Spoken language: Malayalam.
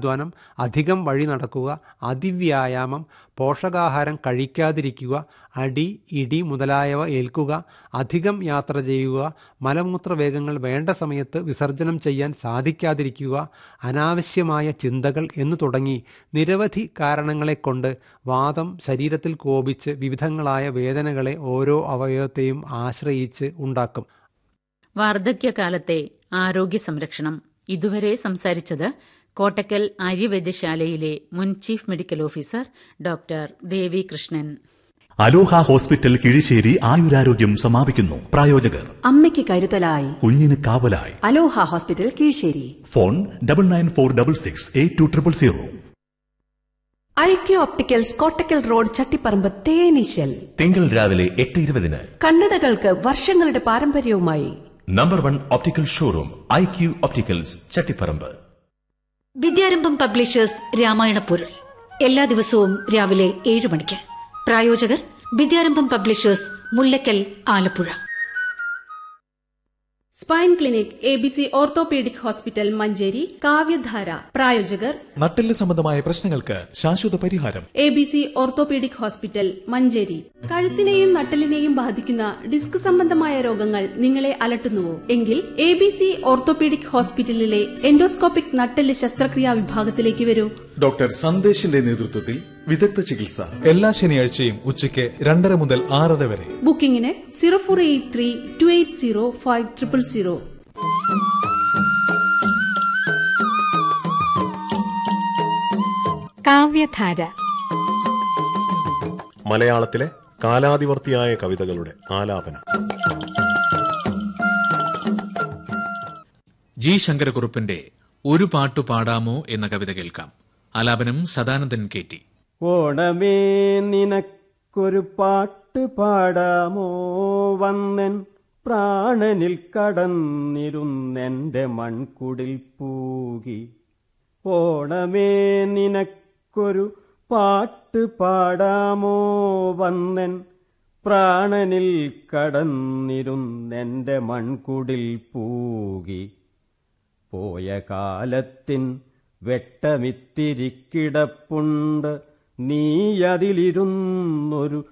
കഠിനാധ്വാനം അധികം വഴി നടക്കുക അതിവ്യായാമം പോഷകാഹാരം കഴിക്കാതിരിക്കുക അടി ഇടി മുതലായവ ഏൽക്കുക അധികം യാത്ര ചെയ്യുക മലമൂത്ര വേഗങ്ങൾ വേണ്ട സമയത്ത് വിസർജനം ചെയ്യാൻ സാധിക്കാതിരിക്കുക അനാവശ്യമായ ചിന്തകൾ എന്നു തുടങ്ങി നിരവധി കാരണങ്ങളെ കൊണ്ട് വാദം ശരീരത്തിൽ കോപിച്ച് വിവിധങ്ങളായ വേദനകളെ ഓരോ അവയവത്തെയും ആശ്രയിച്ച് ഉണ്ടാക്കും വാർദ്ധക്യകാലത്തെ ആരോഗ്യ സംരക്ഷണം ഇതുവരെ സംസാരിച്ചത് കോട്ടക്കൽ ആര്യവൈദ്യശാലയിലെ മുൻ chief medical officer doctor Devi Krishnan Aloha hospital Kizhisseri ആയുരാരോഗ്യം സമാപിക്കുന്നു പ്രായോജകർ അമ്മയ്ക്ക് കരുതലായി കുഞ്ഞിന് കാവലായി Aloha hospital Keezhsseri phone double nine four double six eight two triple zero IQ opticals Kottakkal road Chattiparamba തേനീശൽ തിങ്കൾ രാവിലെ എട്ട് ഇരുപതിന് കണ്ണടകൾക്ക് വർഷങ്ങളുടെ പാരമ്പര്യവുമായി number one optical showroom I Q opticals Chattiparamba Vidyarambham publishers Ramayana പൊരുൾ എല്ലാ ദിവസവും രാവിലെ ഏഴ് മണിക്ക് പ്രായോജകർ Vidyarambham publishers Mullakkal Alappuzha spine clinic A B C orthopaedic hospital Manjeri Kavyadhara പ്രായോജകർ നട്ടെല്ല് സംബന്ധമായ പ്രശ്നങ്ങൾക്ക് ശാശ്വത പരിഹാരം A B C orthopaedic hospital Manjeri കഴുത്തിനെയും നട്ടലിനെയും ബാധിക്കുന്ന ഡിസ്ക് സംബന്ധമായ രോഗങ്ങൾ നിങ്ങളെ അലട്ടുന്നുവോ എങ്കിൽ എ ബി സി ഓർത്തോപീഡിക് ഹോസ്പിറ്റലിലെ എൻഡോസ്കോപ്പിക് നട്ടെല്ല് ശസ്ത്രക്രിയാ വിഭാഗത്തിലേക്ക് വരൂ ഡോക്ടർ സന്ദേശിന്റെ നേതൃത്വത്തിൽ വിദഗ്ധ ചികിത്സ എല്ലാ ശനിയാഴ്ചയും ഉച്ചയ്ക്ക് രണ്ടര മുതൽ ആറര വരെ ബുക്കിംഗിന് zero four eight three two eight zero five triple zero Kavyadhara മലയാളത്തിലെ കാലാതിവർത്തിയായ കവിതകളുടെ ആലാപനം ജി ശങ്കരക്കുറുപ്പിന്റെ ഒരു പാട്ടു പാടാമോ എന്ന കവിത കേൾക്കാം ആലാപനം സദാനന്ദൻ കെ ടി ഓണമേ നിനക്കൊരു പാട്ട് പാടാമോ വന്നൻ പ്രാണനിൽ കടന്നിരുന്നെന്റെ മൺകുടിൽ പൂകി ഓണമേ നിനക്കൊരു പാട്ട് പാടാമോ വന്നൻ പ്രാണനിൽ കടന്നിരുന്നെന്റെ മൺകുടിൽ പൂകി പോയ കാലത്തിൻ വെട്ടമിത്തിരിക്കിടപ്പുണ്ട് നീയതിലിരുന്നൊരു